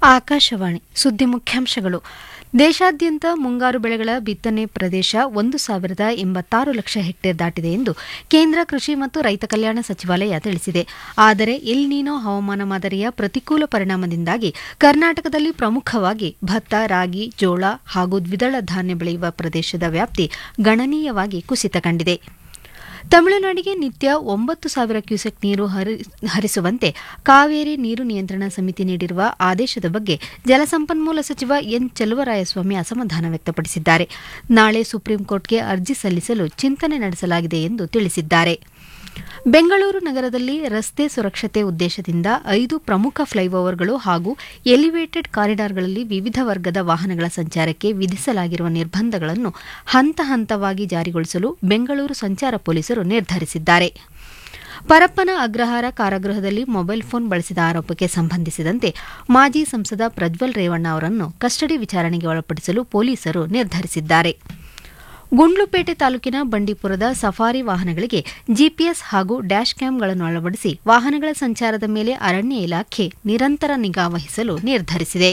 ಆಕಾಶವಾಣಿ ಸುದ್ದಿ ಮುಖ್ಯಾಂಶಗಳು ದೇಶಾದ್ಯಂತ ಮುಂಗಾರು ಬೆಳೆಗಳ ಬಿತ್ತನೆ ಪ್ರದೇಶ ಒಂದು ಸಾವಿರದ ಎಂಬತ್ತಾರು ಲಕ್ಷ ಹೆಕ್ಟೇರ್ ದಾಟಿದೆ ಎಂದು ಕೇಂದ್ರ ಕೃಷಿ ಮತ್ತು ರೈತ ಕಲ್ಯಾಣ ಸಚಿವಾಲಯ ತಿಳಿಸಿದೆ ಆದರೆ ಎಲ್ ನೀನೋ ಹವಾಮಾನ ಮಾದರಿಯ ಪ್ರತಿಕೂಲ ಪರಿಣಾಮದಿಂದಾಗಿ ಕರ್ನಾಟಕದಲ್ಲಿ ಪ್ರಮುಖವಾಗಿ ಭತ್ತ ರಾಗಿ ಜೋಳ ಹಾಗೂ ದ್ವಿದಳ ಧಾನ್ಯ ಬೆಳೆಯುವ ಪ್ರದೇಶದ ವ್ಯಾಪ್ತಿ ಗಣನೀಯವಾಗಿ ಕುಸಿತ ಕಂಡಿದೆ ತಮಿಳುನಾಡಿಗೆ ನಿತ್ಯ ಒಂಬತ್ತು ಸಾವಿರ ಕ್ಯೂಸೆಕ್ ನೀರು ಹರಿಸುವಂತೆ ಕಾವೇರಿ ನೀರು ನಿಯಂತ್ರಣ ಸಮಿತಿ ನೀಡಿರುವ ಆದೇಶದ ಬಗ್ಗೆ ಜಲಸಂಪನ್ಮೂಲ ಸಚಿವ ಎನ್ ಚೆಲುವರಾಯಸ್ವಾಮಿ ಅಸಮಾಧಾನ ವ್ಯಕ್ತಪಡಿಸಿದ್ದಾರೆ ನಾಳೆ ಸುಪ್ರೀಂಕೋರ್ಟ್ಗೆ ಅರ್ಜಿ ಸಲ್ಲಿಸಲು ಚಿಂತನೆ ನಡೆಸಲಾಗಿದೆ ಎಂದು ತಿಳಿಸಿದ್ದಾರೆ ಬೆಂಗಳೂರು ನಗರದಲ್ಲಿ ರಸ್ತೆ ಸುರಕ್ಷತೆ ಉದ್ದೇಶದಿಂದ ಐದು ಪ್ರಮುಖ ಫ್ಲೈಓವರ್ಗಳು ಹಾಗೂ ಎಲಿವೇಟೆಡ್ ಕಾರಿಡಾರ್ಗಳಲ್ಲಿ ವಿವಿಧ ವರ್ಗದ ವಾಹನಗಳ ಸಂಚಾರಕ್ಕೆ ವಿಧಿಸಲಾಗಿರುವ ನಿರ್ಬಂಧಗಳನ್ನು ಹಂತ ಹಂತವಾಗಿ ಜಾರಿಗೊಳಿಸಲು ಬೆಂಗಳೂರು ಸಂಚಾರ ಪೊಲೀಸರು ನಿರ್ಧರಿಸಿದ್ದಾರೆ ಪರಪ್ಪನ ಅಗ್ರಹಾರ ಕಾರಾಗೃಹದಲ್ಲಿ ಮೊಬೈಲ್ ಫೋನ್ ಬಳಸಿದ ಆರೋಪಕ್ಕೆ ಸಂಬಂಧಿಸಿದಂತೆ ಮಾಜಿ ಸಂಸದ ಪ್ರಜ್ವಲ್ ರೇವಣ್ಣ ಅವರನ್ನು ಕಸ್ಟಡಿ ವಿಚಾರಣೆಗೆ ಒಳಪಡಿಸಲು ಪೊಲೀಸರು ನಿರ್ಧರಿಸಿದ್ದಾರೆ ಗುಂಡ್ಲುಪೇಟೆ ತಾಲೂಕಿನ ಬಂಡೀಪುರದ ಸಫಾರಿ ವಾಹನಗಳಿಗೆ ಜಿಪಿಎಸ್ ಹಾಗೂ ಡ್ಯಾಶ್ ಕ್ಯಾಮ್ಗಳನ್ನು ಅಳವಡಿಸಿ ವಾಹನಗಳ ಸಂಚಾರದ ಮೇಲೆ ಅರಣ್ಯ ಇಲಾಖೆ ನಿರಂತರ ನಿಗಾ ವಹಿಸಲು ನಿರ್ಧರಿಸಿದೆ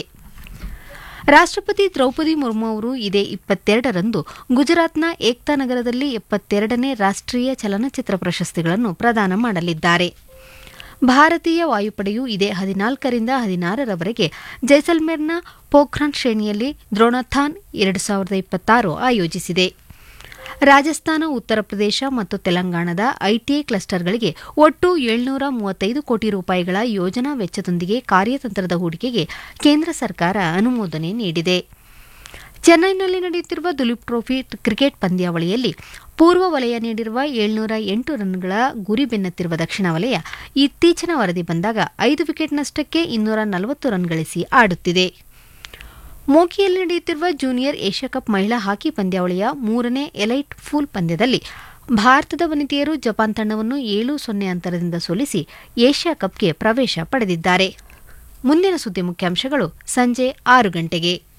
ರಾಷ್ಟಪತಿ ದ್ರೌಪದಿ ಮುರ್ಮು ಅವರು ಇದೇ ಇಪ್ಪತ್ತೆರಡರಂದು ಗುಜರಾತ್ನ ಏಕ್ತಾ ನಗರದಲ್ಲಿ ಎಪ್ಪತ್ತೆರಡನೇ ರಾಷ್ಟೀಯ ಚಲನಚಿತ್ರ ಪ್ರಶಸ್ತಿಗಳನ್ನು ಪ್ರದಾನ ಮಾಡಲಿದ್ದಾರೆ ಭಾರತೀಯ ವಾಯುಪಡೆಯು ಇದೇ ಹದಿನಾಲ್ಕರಿಂದ ಹದಿನಾರರವರೆಗೆ ಜೈಸಲ್ಮೇರ್ನ ಪೋಖ್ರಾನ್ ಶ್ರೇಣಿಯಲ್ಲಿ ದ್ರೋಣಾಥಾನ್ ಎರಡು ಸಾವಿರದ ಇಪ್ಪತ್ತಾರು ಆಯೋಜಿಸಿದೆ ರಾಜಸ್ಥಾನ ಉತ್ತರ ಪ್ರದೇಶ ಮತ್ತು ತೆಲಂಗಾಣದ ಐಟಿಐ ಕ್ಲಸ್ಟರ್ಗಳಿಗೆ ಒಟ್ಟು ಏಳ್ನೂರ ಮೂವತ್ತೈದು ಕೋಟಿ ರೂಪಾಯಿಗಳ ಯೋಜನಾ ವೆಚ್ಚದೊಂದಿಗೆ ಕಾರ್ಯತಂತ್ರದ ಹೂಡಿಕೆಗೆ ಕೇಂದ್ರ ಸರ್ಕಾರ ಅನುಮೋದನೆ ನೀಡಿದೆ ಚೆನ್ನೈನಲ್ಲಿ ನಡೆಯುತ್ತಿರುವ ದುಲೀಪ್ ಟ್ರೋಫಿ ಕ್ರಿಕೆಟ್ ಪಂದ್ಯಾವಳಿಯಲ್ಲಿ ಪೂರ್ವ ವಲಯ ನೀಡಿರುವ ಏಳ್ನೂರ ಎಂಟು ರನ್ಗಳ ಗುರಿ ಬೆನ್ನತ್ತಿರುವ ದಕ್ಷಿಣ ವಲಯ ಇತ್ತೀಚಿನ ವರದಿ ಬಂದಾಗ ಐದು ವಿಕೆಟ್ ನಷ್ಟಕ್ಕೆ ಇನ್ನೂರ ನಲವತ್ತು ರನ್ ಗಳಿಸಿ ಆಡುತ್ತಿದೆ ಮೋಕಿಯಲ್ಲಿ ನಡೆಯುತ್ತಿರುವ ಜೂನಿಯರ್ ಏಷ್ಯಾ ಕಪ್ ಮಹಿಳಾ ಹಾಕಿ ಪಂದ್ಯಾವಳಿಯ ಮೂರನೇ ಎಲೈಟ್ ಫೂಲ್ ಪಂದ್ಯದಲ್ಲಿ ಭಾರತದ ವನಿತೆಯರು ಜಪಾನ್ ತಂಡವನ್ನು ಏಳು ಸೊನ್ನೆ ಅಂತರದಿಂದ ಸೋಲಿಸಿ ಏಷ್ಯಾ ಕಪ್ಗೆ ಪ್ರವೇಶ ಪಡೆದಿದ್ದಾರೆ ಮುಂದಿನ ಸುದ್ದಿ ಮುಖ್ಯಾಂಶಗಳು ಸಂಜೆ ಆರು ಗಂಟೆಗೆ